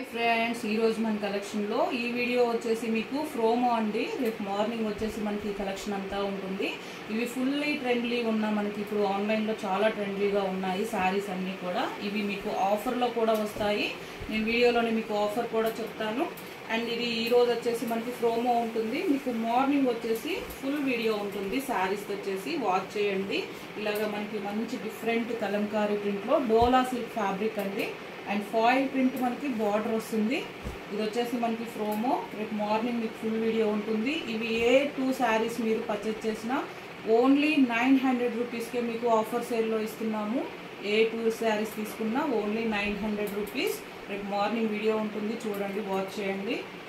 friends ఈ రోజు మన కలెక్షన్ లో ఈ వీడియో వచ్చేసి మీకు ఫ్రోమో అండి రేపు మార్నింగ్ వచ్చేసి మనకి ఈ కలెక్షన్ అంతా ఉంటుంది ఇవి ఫుల్లీ ట్రెండ్లీ ఉన్న మనకి ఇప్పుడు ఆన్లైన్ లో చాలా ట్రెండ్లీగా ఉన్నాయి శారీస్ అన్ని కూడా ఇవి మీకు ఆఫర్ లో కూడా వస్తాయి నేను వీడియోలోనే మీకు ఆఫర్ కూడా చెప్తాను అండ్ ఇది ఈ రోజు వచ్చేసి మనకి ప్రోమో ఉంటుంది మీకు మార్నింగ్ వచ్చేసి ఫుల్ వీడియో ఉంటుంది శారీస్ వచ్చేసి వాచ్ చేయండి ఇలాగ మనకి మంచి డిఫరెంట్ కలంకారీ ప్రింట్లో డోలా సిల్క్ ఫ్యాబ్రిక్ అండి అండ్ ఫాయిల్ ప్రింట్ మనకి బార్డర్ వస్తుంది ఇది వచ్చేసి మనకి ప్రోమో రేపు మార్నింగ్ మీకు ఫుల్ వీడియో ఉంటుంది ఇవి ఏ టూ శారీస్ మీరు పర్చేస్ చేసినా ఓన్లీ నైన్ హండ్రెడ్ రూపీస్కే మీకు ఆఫర్ సేల్లో ఇస్తున్నాము ఏ టూ శారీస్ తీసుకున్నా ఓన్లీ నైన్ హండ్రెడ్ రూపీస్ రేపు మార్నింగ్ వీడియో ఉంటుంది చూడండి వాచ్ చేయండి